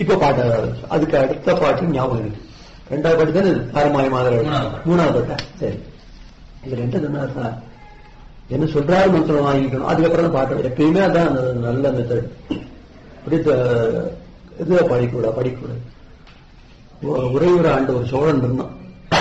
இப்ப பாட்டு அதுக்கு அடுத்த பாட்டு ஞாபகம் இருக்கு ரெண்டாவது பாட்டு தானே தாரமாய மாதிரி மூணாவது பாட்டு. மூணாவது பாட்டா சரி இதுல என்ன சொன்னார் என்ன சொல்றாரு மந்திரம் வாங்கிக்கணும் அதுக்கப்புறம் தான் பாட்டு எப்பயுமே அதான் அந்த நல்ல மெத்தட் அப்படி த- இதுல படிக்கூடாது படிக்கூடாது உ- உறையூர் ஆண்டு ஒரு சோழன் இருந்தான்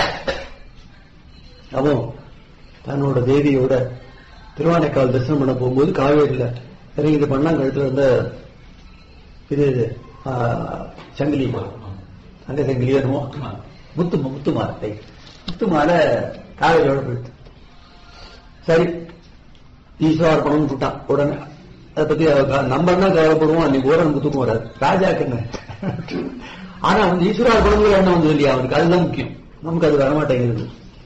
அவன் தன்னோட தேவியோட திருவானைக்கால் தரிசனம் பண்ண போகும்போது காவேரியில இறங்கி இது பண்ணா கழுத்துல இருந்த இது இது ஆ, சங்கிலி அங்க சங்கிலி என்னமோ முத்து முத்து மாலை முத்து மாலை காவேரியோட போயிட்டு சரி ஈஸ்வரப்பணம் விட்டான் உடனே அதை பத்தி நம்ம தான் கவலைப்படுவோம் அன்னைக்கு ஓரம் முத்துக்கும் வராது ராஜாக்கு என்ன ஆனா வந்து ஈஸ்வரப்பணங்கிற எண்ணம் வந்தது இல்லையா அவனுக்கு அதுதான் முக்கியம் நமக்கு அது வரமாட்டேங்குது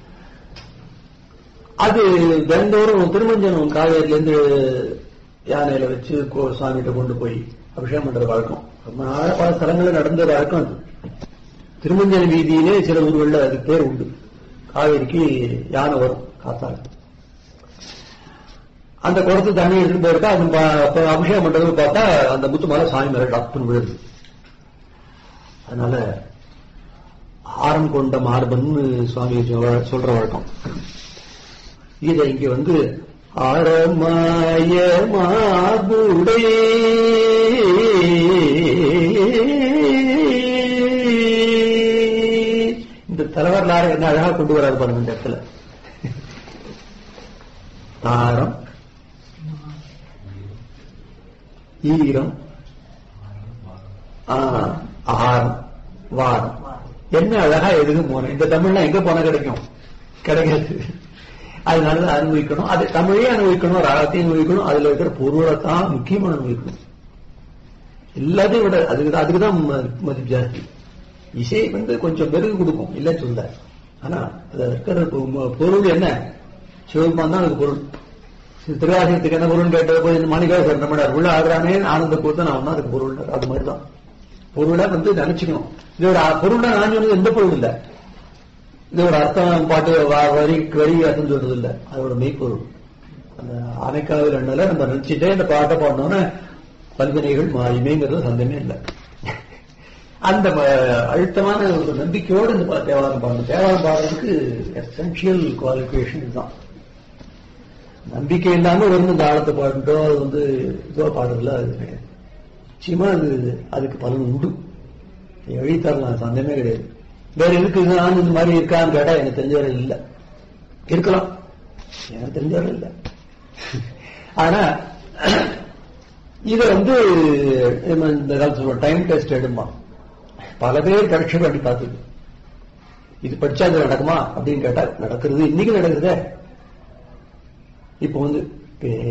அது தினந்தோறும் திருமஞ்சனம் காவேரியில இருந்து யானையில வச்சு கோ- சுவாமிகிட்ட கொண்டு போய் அபிஷேகம் பண்ற வழக்கம் ரொம்ப நாள பல ஸ்தலங்களில் நடந்த வழக்கம் அது திருமஞ்சன வீதியிலே சில ஊர்கள்ல அதுக்கு பேர் உண்டு காவேரிக்கு யானை வரும் காத்தால அந்த குளத்து தண்ணி எடுத்துட்டு போயிருக்கா அது ப- அப்ப அபிஷேகம் பண்றது பார்த்தா அந்த முத்து மேல சாமி மேல டப்புன்னு விழுது அதனால ஆரம் கொண்ட மார்பன்னு சுவாமி சொல்ற- சொல்ற வழக்கம் இதை இங்க வந்து ஆரமாய மார்புடே இந்த தலைவர்லார என்ன அழகா கொண்டு வராது பாருங்க இந்த இடத்துல தாரம் ஈரம் ஆ, ஆரம் வாரம் என்ன அழகா எதுக்கு போனேன் இந்த தமிழ்லாம் எங்க போன கிடைக்கும் கிடைக்காது அதனால தான் அனுபவிக்கணும் அது தமிழே அனுபவிக்கணும் ராகத்தையும் அனுபவிக்கணும் அதுல இருக்கிற பொருளை தான் முக்கியமா அனுபவிக்கணும் எல்லாத்தையும் விட அதுக்கு அதுக்கு தான் மதிப்பு ஜாஸ்தி இசை வந்து கொஞ்சம் பெருகு கொடுக்கும் இல்லைன்னு சொல்ல ஆனா அதுல இருக்கிற பொ- பொருள் என்ன சிவபெருமான் தான் அதுக்கு பொருள் திருவாசகத்துக்கு என்ன பொருள் கேட்ட போய் இந்த மாணிக்காக நம்மளார் உள்ள ஆகிறானே ஆனந்த கூத்தன் அவன் தான் அதுக்கு பொருள் அது மாதிரி தான் பொருளை வந்து நினைச்சுக்கணும் இது ஒரு அ- பொருள்னா நான் சொன்னது எந்த பொருள் இல்லை இது ஒரு அர்த்தம் பாட்டு வ- வரி வரி அர்த்தம் சொல்றது இல்ல அதோட மெய்ப்பொருள் அந்த அணைக்காவில் எண்ணல நம்ம நினைச்சிட்டே இந்த பாட்டை பாடணும்னு பல்வினைகள் மாயுமேங்கிறது சந்தமே இல்லை அந்த ம- அழுத்தமான ஒரு நம்பிக்கையோடு இந்த பா- தேவாரம் பாடணும் தேவாரம் பாடுறதுக்கு எசென்ஷியல் குவாலிஃபிகேஷன் இதுதான் நம்பிக்கை இல்லாம வெறும் இந்த ஆழத்தை பாடுட்டோ அது வந்து இதோ பாடுறதுல அது கிடையாது நிச்சயமா அது அதுக்கு பலன் உண்டு எழுதி தரலாம் சந்தேகமே கிடையாது வேற எதுக்கு நான் இந்த மாதிரி இருக்கான்னு கேட்டா எனக்கு தெரிஞ்சவரை இல்ல இருக்கலாம் எனக்கு தெரிஞ்சவரை இல்ல ஆனா இத வந்து நம்ம இந்த காலத்துல டைம் டெஸ்ட் எடுமா பல பேர் பரீட்சை பண்ணி பார்த்தது இது படிச்சா இது நடக்குமா அப்படின்னு கேட்டா நடக்கிறது இன்னைக்கு நடக்குதே இப்போ வந்து